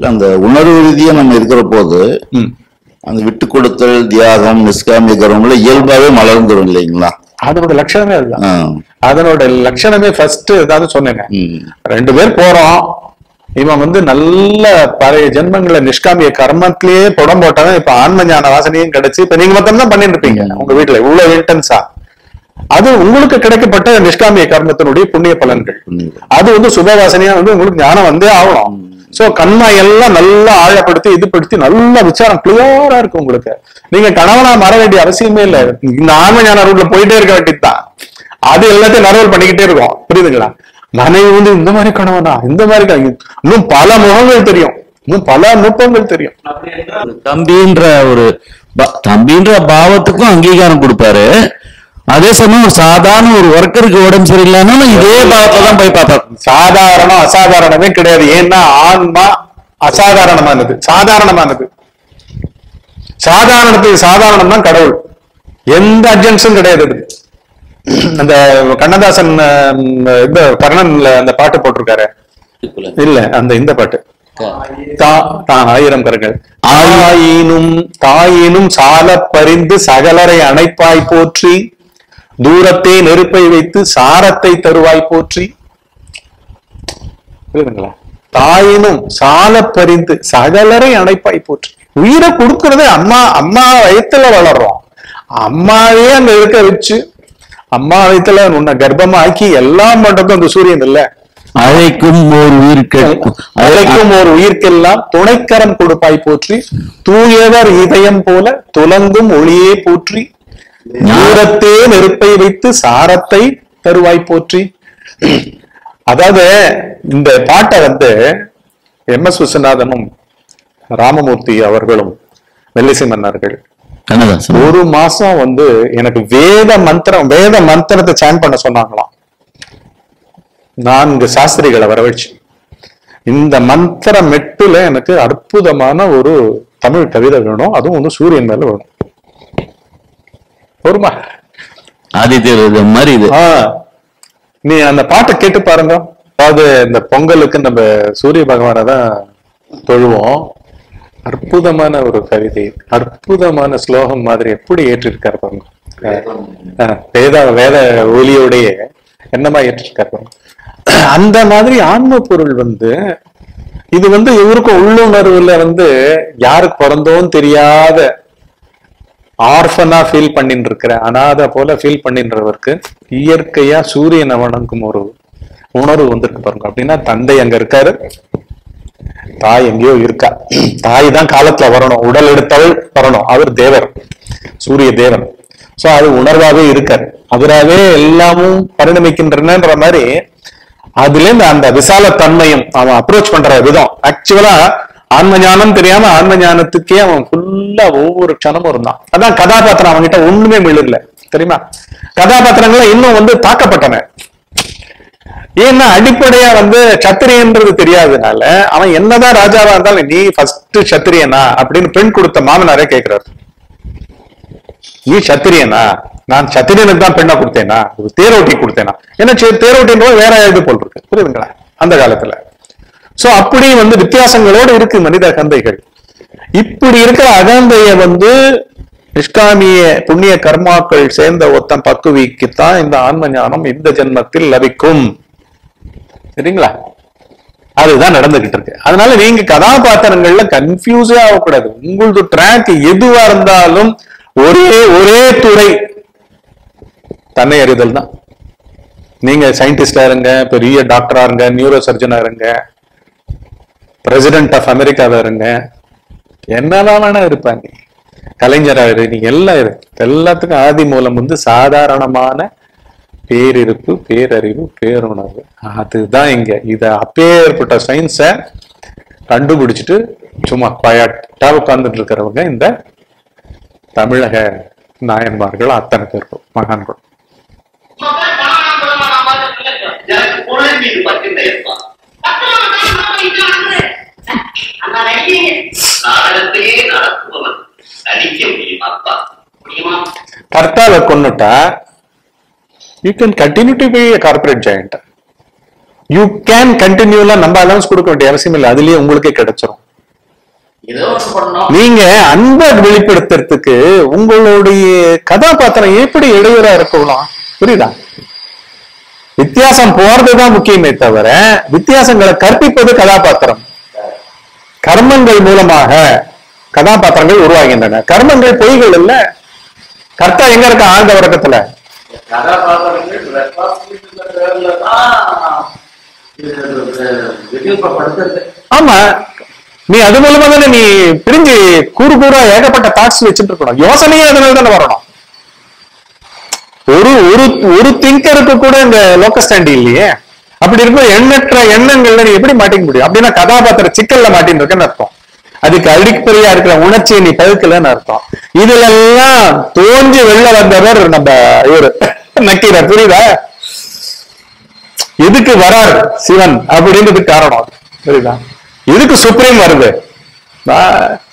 இல்ல, அந்த உணர்வு ரீதியா நம்ம இருக்கிற போது ம். அந்த விட்டு கொடுத்தல் தியாகம் நிஷ்காமிய கர்வம்ல இயல்பாவே மலர்ந்துடும் இல்லைங்களா அதனோட லட்சணமே அதுதான் ஆ. அதனோட லட்சணமே ஃபர்ஸ்ட் ஏதாவது சொன்னேங்க ம். ரெண்டு பேர் போறோம் இவன் வந்து நல்ல பழைய ஜென்மங்களை நிஷ்காமிய கர்மத்திலேயே புடம் போட்டவன் இப்ப ஆன்ம ஞான வாசனையும் கிடைச்சு இப்ப நீங்க மொத்தம் தான் பண்ணிட்டு இருப்பீங்க உங்க வீட்டுல இவ்வளவு இன்டென்ஸா அது உங்களுக்கு கிடைக்கப்பட்ட நிஷ்காமிய கர்மத்தினுடைய புண்ணிய பலன்கள் புண்ணியம். அது வந்து சுபவாசனையா வந்து உங்களுக்கு ஞானம் வந்தே ஆகணும் சோ கண்மா எல்லாம் நல்லா ஆழப்படுத்தி இது படுத்தி நல்ல விசாரம் கிளியரா இருக்கு உங்களுக்கு நீங்க கணவனா மாற வேண்டிய அவசியமே இல்ல இந்த ஆன்ம ஞான ரூட்ல போயிட்டே இருக்க வேண்டியதுதான் அது எல்லாத்தையும் நரவல் பண்ணிக்கிட்டே இருக்கும் புரியுதுங்களா மனைவி வந்து இந்த மாதிரி கணவனா இந்த மாதிரி கணவன். இன்னும் பல முகங்கள் தெரியும் இன்னும் பல நுட்பங்கள் தெரியும் ஒரு தம்பின்ற ஒரு ப- தம்பின்ற பாவத்துக்கும் அங்கீகாரம் கொடுப்பாரு அதே சமயம் ஒரு சாதாரண ஒரு ஒர்க்கருக்கு உடம்பு சரியில்லைன்னா இதே பாவத்தை தான் போய் பார்ப்பாரு சாதாரணம் அசாதாரணமே கிடையாது ஏன்னா ஆன்மா அசாதாரணமானது சாதாரணமானது சாதாரணத்துக்கு சாதாரணம் தான் கடவுள் எந்த அர்ஜென்ஸும் கிடையாது அதுக்கு. அந்த கண்ணதாசன் அஹ், இந்த கர்ணன்ல அந்த பாட்டு போட்டிருக்காரு இல்ல அந்த இந்த பாட்டு தா- தான் ஆயிரம் கரங்கள் ஆயினும் தாயினும் சால பறிந்து சகலரை அணைப்பாய் போற்றி தூரத்தே நெருப்பை வைத்து சாரத்தை தருவாய் போற்றி புரியுதுங்களா தாயினும் சால பறிந்து சகலரை அணைப்பாய் போற்றி உயிரை கொடுக்கறதே அம்மா அம்மா வயித்துல வளர்றோம் அம்மாவே அங்க இருக்க வச்சு அம்மா வயித்துல உன்னை கர்ப்பமாக்கி எல்லாம் பண்றதும் அந்த சூரியன் இல்ல அழைக்கும் ஒரு உயிர்கள் அழைக்கும் ஒரு உயிர்க்கெல்லாம் துணைக்கரம் கொடுப்பாய் போற்றி தூயவர் இதயம் போல துலங்கும் ஒளியே போற்றி தூரத்தே நெருப்பை வைத்து சாரத்தை தருவாய் போற்றி அதாவது இந்த பாட்டை வந்து எம் எஸ் விஸ்வநாதனும் ராமமூர்த்தி அவர்களும் வெள்ளிசை மன்னர்கள் கண்ணதாசன் ஒரு மாசம் வந்து எனக்கு வேத மந்திரம் வேத மந்திரத்தை சேன் பண்ண சொன்னாங்களாம் நான்கு சாஸ்திரிகளை வரவழைச்சு இந்த மந்திர மெட்டுல எனக்கு அற்புதமான ஒரு தமிழ் கவிதை வேணும் அதுவும் வந்து சூரியன் மேல வேணும் ஒருமா ஆதித்யர் இது மாதிரி இது ஆ நீ அந்த பாட்டை கேட்டு பாருங்க அதாவது இந்த பொங்கலுக்கு நம்ம சூரிய பகவானை தான் தொழுவோம் அற்புதமான ஒரு கவிதை அற்புதமான ஸ்லோகம் மாதிரி எப்படி ஏற்றிருக்காரு பாருங்க ஆ, வேத வேத ஒலியோடைய என்னமா ஏற்றிருக்காரு பாருங்க அந்த மாதிரி ஆன்ம பொருள் வந்து இது வந்து இவருக்கும் உள்ளுணர்வுல வந்து யாருக்கு பிறந்தோன்னு தெரியாத ஆர்ஃபனா ஃபீல் பண்ணிட்டு இருக்கிற அனாதை போல ஃபீல் பண்ணின்றவருக்கு இயற்கையா சூரியனை வணங்கும் ஒரு உணர்வு வந்திருக்கு பாருங்க அப்படின்னா தந்தை அங்க இருக்காரு தாய் எங்கேயோ இருக்கா தாய் தான் காலத்துல வரணும் உடல் எடுத்தவள் வரணும் அவர் தேவர் சூரிய தேவன் சோ அது உணர்வாவே இருக்காரு அவராவே எல்லாமும் பரிணமிக்கின்றனன்ற மாதிரி அதுல இருந்து அந்த விசால தன்மையும் அவன் அப்ரோச் பண்ற விதம் ஆக்சுவலா ஆன்ம ஞானம் தெரியாம ஆன்ம ஞானத்துக்கே அவன் ஃபுல்லா ஒவ்வொரு க்ஷணமும் இருந்தான் அதான் கதாபாத்திரம் அவன்கிட்ட ஒண்ணுமே மிளல தெரியுமா கதாபாத்திரங்களை இன்னும் வந்து தாக்கப்பட்டன ஏன்னா அடிப்படையா வந்து சத்திரியன்றது தெரியாதனால அவன் என்னதான் ராஜாவா இருந்தாலும் நீ ஃபர்ஸ்ட் சத்திரியனா அப்படின்னு பெண் கொடுத்த மாமனாரே கேக்குறாரு நீ சத்திரியனா நான் சத்திரியனுக்கு தான் பெண்ணா கொடுத்தேனா ஒரு தேரோட்டி கொடுத்தேனா ஏன்னா சே- தேரோட்டின்றது வேற இது போல் இருக்கு புரியுதுங்களா அந்த காலத்துல சோ அப்படி வந்து வித்தியாசங்களோட இருக்கு மனித அகந்தைகள் இப்படி இருக்கிற அகந்தைய வந்து நிஷ்காமிய புண்ணிய கர்மாக்கள் சேர்ந்த ஒத்தம் பக்குவிக்குத்தான் இந்த ஆன்ம ஞானம் இந்த ஜென்மத்தில் லபிக்கும் சரிங்களா அதுதான் நடந்துகிட்டு இருக்கு அதனால நீங்க கதாபாத்திரங்கள்ல கன்ஃபியூஸே ஆகக்கூடாது உங்களது ட்ராக் எதுவா இருந்தாலும் ஒரே ஒரே துறை தன்னை அறிதல் தான் நீங்க சயின்டிஸ்டா இருங்க பெரிய டாக்டரா இருங்க நியூரோ சர்ஜனா இருங்க பிரசிடென்ட் ஆஃப் அமெரிக்காவா இருங்க என்னதான் வேணா இருப்பாங்க கலைஞரா இரு நீங்க எல்லாம் இரு எல்லாத்துக்கும் ஆதி மூலம் வந்து சாதாரணமான பேரிருப்பு பேரறிவு பேருணர்வு அதுதான் இங்க இத அப்பேற்பட்ட சயின்ஸ கண்டுபிடிச்சிட்டு சும்மா குவாய்ட்டா உட்கார்ந்துட்டு இருக்கிறவங்க இந்த தமிழக நாயன்மார்கள் அத்தனை பேரும் மகான்கள் மக்கள் பணம் பணம் பார்த்து எனக்கு பொருள் மீது பற்றின இருப்பான் நாடகத்தையே நடத்துபவன் நடிக்க முடியுமாப்பா முடியுமா கர்த்தாவை கொன்னுட்டா you can continue to be corporate joint you can கண்டினியூலாம் நம்ம அலவன்ஸ் கொடுக்க வேண்டிய அவசியம் இல்லை அதுலயே உங்களுக்கே கிடைச்சிரும் ஏதோ ஒண்ணு பண்ணோம் நீங்க அன்பை வெளிப்படுத்துறதுக்கு உங்களுடைய கதாபாத்திரம் எப்படி இடையூறா இருக்கலாம் புரியுதா வித்தியாசம் போறதுதான் முக்கியமே தவிர வித்தியாசங்களை கற்பிப்பது கதாபாத்திரம் கர்மங்கள் மூலமாக கதாபாத்திரங்கள் உருவாகின்றன கர்மங்கள் பொய்கள் இல்ல கர்த்தா எங்க இருக்க ஆழ்ந்த உறக்கத்துல கதாபாத்திரங்கள் ரெஸ்பான்சிபிலிட்டி பேர்ல தான் விநியோகப்படுத்துறது ஆமா நீ அது மூலமா தானே நீ பிரிஞ்சு கூறு கூறா ஏகப்பட்ட தாட்ஸ் வச்சுட்டு இருக்கணும் யோசனையே அதனால தானே வரணும் ஒரு ஒரு ஒரு திங்கருக்கு கூட இந்த லோக்கஸ்டாண்டி இல்லையே அப்படி இருக்கும் எண்ணற்ற எண்ணங்கள்ல நீ எப்படி மாட்டிக்க முடியும் அப்படின்னா கதாபாத்திர சிக்கல்ல மாட்டின்னு இருக்கேன்னு அர்த்தம் அதுக்கு அடிப்படையா இருக்கிற உணர்ச்சியை நீ பதுக்கலன்னு அர்த்தம் இதுல எல்லாம் தோன்றி வெளில வந்தவர் நம்ம இவரு நக்கீரர் புரியுதா எதுக்கு வரார் சிவன் அப்படின்றதுக்கு காரணம் புரியுதா எதுக்கு சுப்ரீம் வருது நான்